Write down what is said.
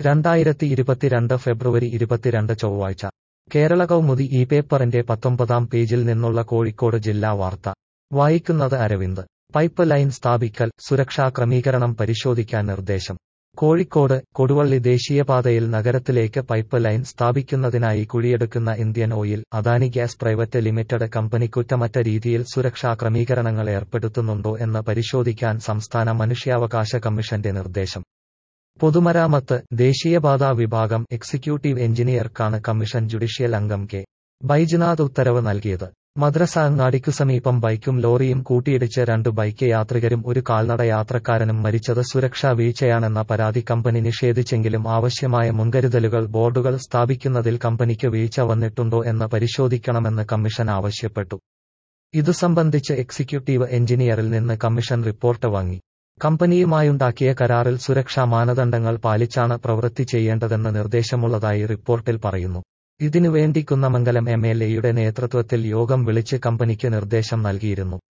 രണ്ടായിരത്തി ഇരുപത്തിരണ്ട് ഫെബ്രുവരി ഇരുപത്തിരണ്ട് ചൊവ്വാഴ്ച കേരള കൗമുദി ഈ പേപ്പറിന്റെ പത്തൊമ്പതാം പേജിൽ നിന്നുള്ള കോഴിക്കോട് ജില്ലാ വാർത്ത വായിക്കുന്നത് അരവിന്ദ് പൈപ്പ് ലൈൻ സ്ഥാപിക്കൽ സുരക്ഷാ ക്രമീകരണം പരിശോധിക്കാൻ നിർദ്ദേശം കോഴിക്കോട് കൊടുവള്ളി ദേശീയപാതയിൽ നഗരത്തിലേക്ക് പൈപ്പ് ലൈൻ സ്ഥാപിക്കുന്നതിനായി കുഴിയെടുക്കുന്ന Indian Oil Adani Gas Private Limited company കുറ്റമറ്റ രീതിയിൽ സുരക്ഷാ ക്രമീകരണങ്ങൾ ഏർപ്പെടുത്തുന്നുണ്ടോ എന്ന് പരിശോധിക്കാൻ സംസ്ഥാന മനുഷ്യാവകാശ കമ്മീഷന്റെ നിർദ്ദേശം പൊതുമരാമത്ത് ദേശീയപാതാ വിഭാഗം എക്സിക്യൂട്ടീവ് എഞ്ചിനീയർക്കാണ് കമ്മീഷൻ ജുഡീഷ്യൽ അംഗം കെ ബൈജുനാഥ് ഉത്തരവ് നൽകിയത് മദ്രസ അങ്ങാടിക്കു സമീപം ബൈക്കും ലോറിയും കൂട്ടിയിടിച്ച് രണ്ട് ബൈക്ക് യാത്രികരും ഒരു കാൽനട യാത്രക്കാരനും മരിച്ചത് സുരക്ഷാ വീഴ്ചയാണെന്ന പരാതി കമ്പനി നിഷേധിച്ചെങ്കിലും ആവശ്യമായ മുൻകരുതലുകൾ ബോർഡുകൾ സ്ഥാപിക്കുന്നതിൽ കമ്പനിക്ക് വീഴ്ച വന്നിട്ടുണ്ടോ എന്ന് പരിശോധിക്കണമെന്ന് കമ്മീഷൻ ആവശ്യപ്പെട്ടു ഇതു സംബന്ധിച്ച് എക്സിക്യൂട്ടീവ് എഞ്ചിനീയറിൽ നിന്ന് കമ്മീഷൻ റിപ്പോർട്ട് വാങ്ങി കമ്പനിയുമായുണ്ടാക്കിയ കരാറിൽ സുരക്ഷാ മാനദണ്ഡങ്ങൾ പാലിച്ചാണ് പ്രവൃത്തി ചെയ്യേണ്ടതെന്ന് നിർദ്ദേശമുള്ളതായി റിപ്പോർട്ടിൽ പറയുന്നു ഇതിനുവേണ്ടി കുന്നമംഗലം എം എൽ എയുടെ നേതൃത്വത്തിൽ യോഗം വിളിച്ച് കമ്പനിക്ക് നിർദ്ദേശം നൽകിയിരുന്നു